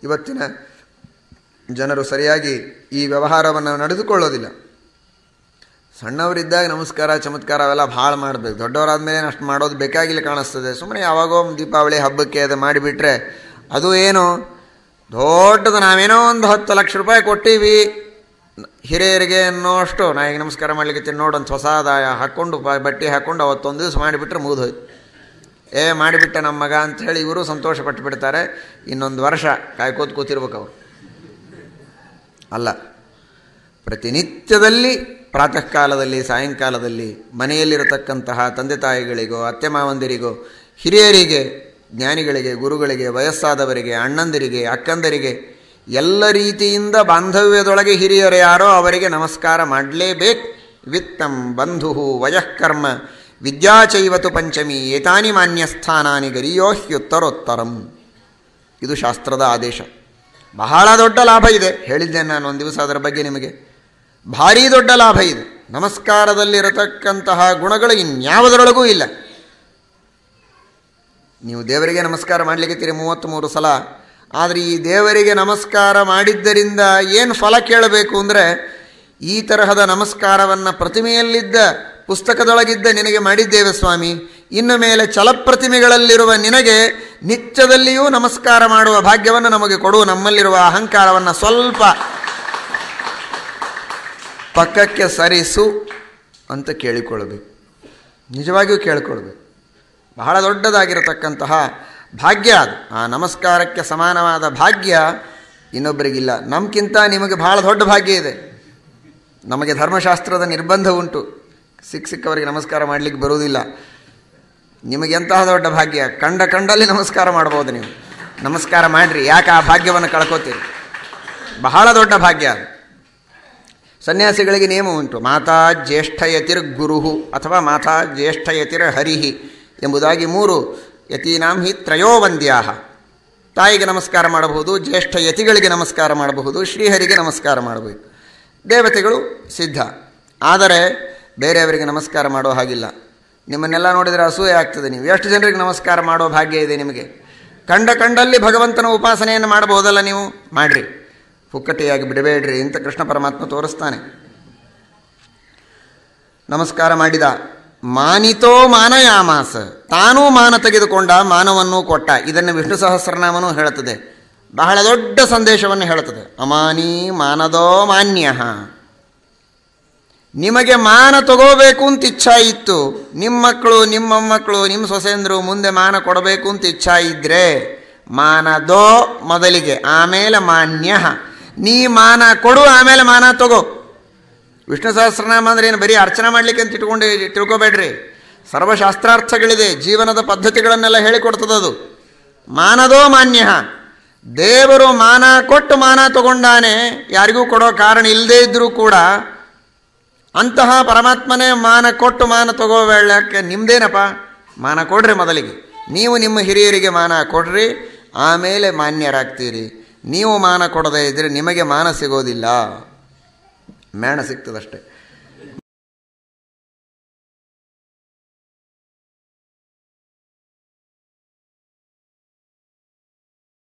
ಇವತ್ತಿನ ಜನರು ಸರಿಯಾಗಿ ಈ ವ್ಯವಹಾರವನ್ನು ನಡೆದುಕೊಳ್ಳೋದಿಲ್ಲ ಸಣ್ಣವರಿದ್ದಾಗ ನಮಸ್ಕಾರ ಚಮತ್ಕಾರ ಅವೆಲ್ಲ ಭಾಳ ಮಾಡಬೇಕು ದೊಡ್ಡವರಾದ್ಮೇಲೆ ಅಷ್ಟು ಮಾಡೋದು ಬೇಕಾಗಿಲ್ಲ ಕಾಣಿಸ್ತದೆ ಸುಮ್ಮನೆ ಯಾವಾಗೋ ಒಂದು ದೀಪಾವಳಿ ಹಬ್ಬಕ್ಕೆ ಅದು ಮಾಡಿಬಿಟ್ರೆ ಅದು ಏನು ದೊಡ್ಡದು ನಾವೇನೋ ಒಂದು ಹತ್ತು ಲಕ್ಷ ರೂಪಾಯಿ ಕೊಟ್ಟೀವಿ ಹಿರಿಯರಿಗೆ ಅನ್ನೋಷ್ಟು ನಾ ಈಗ ನಮಸ್ಕಾರ ಮಾಡ್ಲಿಕ್ಕೆ ನೋಡೊಂದು ಹೊಸದಾಯ ಹಾಕ್ಕೊಂಡು ಬ- ಬಟ್ಟೆ ಹಾಕ್ಕೊಂಡು ಅವತ್ತೊಂದು ದಿವಸ ಮಾಡಿಬಿಟ್ರೆ ಮುಗಿದೋಯ್ತು ಏ ಮಾಡಿಬಿಟ್ಟೆ ನಮ್ಮ ಮಗ ಅಂಥೇಳಿ ಇವರು ಸಂತೋಷ ಪಟ್ಟು ಬಿಡ್ತಾರೆ ಇನ್ನೊಂದು ವರ್ಷ ಕಾಯ್ಕೋತ ಕೂತಿರ್ಬೇಕು ಅವರು ಅಲ್ಲ ಪ್ರತಿನಿತ್ಯದಲ್ಲಿ ಪ್ರಾತಃ ಕಾಲದಲ್ಲಿ ಸಾಯಂಕಾಲದಲ್ಲಿ ಮನೆಯಲ್ಲಿರತಕ್ಕಂತಹ ತಂದೆ ತಾಯಿಗಳಿಗೋ ಅತ್ತೆ ಮಾವಂದಿರಿಗೋ ಹಿರಿಯರಿಗೆ ಜ್ಞಾನಿಗಳಿಗೆ ಗುರುಗಳಿಗೆ ವಯಸ್ಸಾದವರಿಗೆ ಅಣ್ಣಂದಿರಿಗೆ ಅಕ್ಕಂದರಿಗೆ ಎಲ್ಲ ರೀತಿಯಿಂದ ಬಾಂಧವ್ಯದೊಳಗೆ ಹಿರಿಯರು ಯಾರೋ ಅವರಿಗೆ ನಮಸ್ಕಾರ ಮಾಡಲೇಬೇಕು ವಿತ್ತಂ ಬಂಧು ವಯಃಕರ್ಮ ವಿದ್ಯಾಚೈವತು ಪಂಚಮಿ ಏತಾನಿ ಮಾನ್ಯಸ್ಥಾನಾನಿ ಗರಿಯೋ ಹ್ಯುತ್ತರೋತ್ತರಂ ಇದು ಶಾಸ್ತ್ರದ ಆದೇಶ ಬಹಳ ದೊಡ್ಡ ಲಾಭ ಇದೆ ಹೇಳಿದ್ದೇನೆ ನಾನು ಒಂದು ದಿವಸ ಅದರ ಬಗ್ಗೆ ನಿಮಗೆ ಭಾರೀ ದೊಡ್ಡ ಲಾಭ ಇದೆ ನಮಸ್ಕಾರದಲ್ಲಿರತಕ್ಕಂತಹ ಗುಣಗಳು ಇನ್ಯಾವುದರೊಳಗೂ ಇಲ್ಲ ನೀವು ದೇವರಿಗೆ ನಮಸ್ಕಾರ ಮಾಡಲಿಕ್ಕೆ ಮೂವತ್ತ್ಮೂರು ಸಲ ಆದರೆ ಈ ದೇವರಿಗೆ ನಮಸ್ಕಾರ ಮಾಡಿದ್ದರಿಂದ ಏನು ಫಲ ಕೇಳಬೇಕು ಅಂದರೆ ಈ ತರಹದ ನಮಸ್ಕಾರವನ್ನು ಪ್ರತಿಮೆಯಲ್ಲಿದ್ದ ಪುಸ್ತಕದೊಳಗಿದ್ದ ನಿನಗೆ ಮಾಡಿದ್ದೇವೆ ಸ್ವಾಮಿ ಇನ್ನು ಮೇಲೆ ಚಲಪ್ರತಿಮೆಗಳಲ್ಲಿರುವ ನಿನಗೆ ನಿತ್ಯದಲ್ಲಿಯೂ ನಮಸ್ಕಾರ ಮಾಡುವ ಭಾಗ್ಯವನ್ನು ನಮಗೆ ಕೊಡು ನಮ್ಮಲ್ಲಿರುವ ಅಹಂಕಾರವನ್ನು ಸ್ವಲ್ಪ ಪಕ್ಕಕ್ಕೆ ಸರಿಸು ಅಂತ ಕೇಳಿಕೊಳ್ಳಬೇಕು ನಿಜವಾಗಿಯೂ ಕೇಳಿಕೊಳ್ಬೇಕು ಬಹಳ ದೊಡ್ಡದಾಗಿರತಕ್ಕಂತಹ ಭಾಗ್ಯ ಅದು ಆ ನಮಸ್ಕಾರಕ್ಕೆ ಸಮಾನವಾದ ಭಾಗ್ಯ ಇನ್ನೊಬ್ಬರಿಗಿಲ್ಲ ನಮ್ಗಿಂತ ನಿಮಗೆ ಬಹಳ ದೊಡ್ಡ ಭಾಗ್ಯ ಇದೆ ನಮಗೆ ಧರ್ಮಶಾಸ್ತ್ರದ ನಿರ್ಬಂಧ ಉಂಟು ಸಿಕ್ಕ ಸಿಕ್ಕವರಿಗೆ ನಮಸ್ಕಾರ ಮಾಡಲಿಕ್ಕೆ ಬರುವುದಿಲ್ಲ ನಿಮಗೆ ಎಂತಹ ದೊಡ್ಡ ಭಾಗ್ಯ ಕಂಡ ಕಂಡಲ್ಲಿ ನಮಸ್ಕಾರ ಮಾಡ್ಬೋದು ನೀವು ನಮಸ್ಕಾರ ಮಾಡಿರಿ ಯಾಕೆ ಆ ಭಾಗ್ಯವನ್ನು ಕಳ್ಕೋತೀರಿ ಬಹಳ ದೊಡ್ಡ ಭಾಗ್ಯ ಅದು ಸನ್ಯಾಸಿಗಳಿಗೆ ನಿಯಮ ಉಂಟು ಮಾತಾ ಜ್ಯೇಷ್ಠಯತಿರ್ ಗುರುಹು ಅಥವಾ ಮಾತಾ ಜ್ಯೇಷ್ಠಯತಿರ್ ಹರಿಹಿ ಎಂಬುದಾಗಿ ಮೂರು ಯತೀನಾಂ ಹಿ ತ್ರಯೋವಂದ್ಯಾಹ ತಾಯಿಗೆ ನಮಸ್ಕಾರ ಮಾಡಬಹುದು ಜ್ಯೇಷ್ಠ ಯತಿಗಳಿಗೆ ನಮಸ್ಕಾರ ಮಾಡಬಹುದು ಶ್ರೀಹರಿಗೆ ನಮಸ್ಕಾರ ಮಾಡಬೇಕು ದೇವತೆಗಳು ಸಿದ್ಧ ಆದರೆ ಬೇರೆಯವರಿಗೆ ನಮಸ್ಕಾರ ಮಾಡೋ ಹಾಗಿಲ್ಲ ನಿಮ್ಮನ್ನೆಲ್ಲ ನೋಡಿದರೆ ಅಸೂಯೆ ಆಗ್ತದೆ ನೀವು ಎಷ್ಟು ಜನರಿಗೆ ನಮಸ್ಕಾರ ಮಾಡೋ ಭಾಗ್ಯ ಇದೆ ನಿಮಗೆ ಕಂಡ ಕಂಡಲ್ಲಿ ಭಗವಂತನ ಉಪಾಸನೆಯನ್ನು ಮಾಡಬಹುದಲ್ಲ ನೀವು ಮಾಡಿರಿ ಪುಕ್ಕಟೆಯಾಗಿ ಬಿಡಬೇಡ್ರಿ ಅಂತ ಕೃಷ್ಣ ಪರಮಾತ್ಮ ತೋರಿಸ್ತಾನೆ ನಮಸ್ಕಾರ ಮಾಡಿದ ಮಾನಿತೋ ಮಾನಯಾಮಾಸ ತಾನೂ ಮಾನ ತೆಗೆದುಕೊಂಡ ಮಾನವನ್ನು ಕೊಟ್ಟ ಇದನ್ನು ವಿಷ್ಣು ಸಹಸ್ರನಾಮನೂ ಹೇಳುತ್ತದೆ ಬಹಳ ದೊಡ್ಡ ಸಂದೇಶವನ್ನು ಹೇಳುತ್ತದೆ ಅಮಾನಿ ಮಾನದೋ ಮಾನ್ಯ ನಿಮಗೆ ಮಾನ ತಗೋಬೇಕು ಅಂತ ಇಚ್ಛಾ ಇತ್ತು ನಿಮ್ಮ ಮಕ್ಕಳು ನಿಮ್ಮ ಮೊಮ್ಮಕ್ಕಳು ನಿಮ್ಮ ಸೊಸೆಂದರು ಮುಂದೆ ಮಾನ ಕೊಡಬೇಕು ಅಂತ ಇಚ್ಛಾ ಇದ್ದರೆ ಮಾನದೋ ಮೊದಲಿಗೆ ಆಮೇಲೆ ಮಾನ್ಯ ನೀ ಮಾನ ಕೊಡು ಆಮೇಲೆ ಮಾನ ತಗೋ ವಿಷ್ಣು ಸಹಸ್ರನಾಮ ಅಂದ್ರೆ ಏನು ಬರೀ ಅರ್ಚನೆ ಮಾಡಲಿಕ್ಕೆ ಅಂತ ಇಟ್ಕೊಂಡು ತಿಳ್ಕೊಬೇಡ್ರಿ ಸರ್ವಶಾಸ್ತ್ರಾರ್ಥಗಳಿದೆ ಜೀವನದ ಪದ್ಧತಿಗಳನ್ನೆಲ್ಲ ಹೇಳಿಕೊಡ್ತದದು ಮಾನದೋ ಮಾನ್ಯ ದೇವರು ಮಾನ ಕೊಟ್ಟು ಮಾನ ತಗೊಂಡಾನೆ ಯಾರಿಗೂ ಕೊಡೋ ಕಾರಣ ಇಲ್ಲದೇ ಇದ್ದರೂ ಕೂಡ ಅಂತಹ ಪರಮಾತ್ಮನೇ ಮಾನ ಕೊಟ್ಟು ಮಾನ ತಗೋಬೇಡಕ್ಕೆ ನಿಮ್ದೇನಪ್ಪ ಮಾನ ಕೊಡ್ರಿ ಮೊದಲಿಗೆ ನೀವು ನಿಮ್ಮ ಹಿರಿಯರಿಗೆ ಮಾನ ಕೊಡ್ರಿ ಆಮೇಲೆ ಮಾನ್ಯರಾಗ್ತೀರಿ ನೀವು ಮಾನ ಕೊಡದೇ ಇದ್ದರೆ ನಿಮಗೆ ಮಾನ ಸಿಗೋದಿಲ್ಲ ಮೇಣ ಸಿಗ್ತದಷ್ಟೆ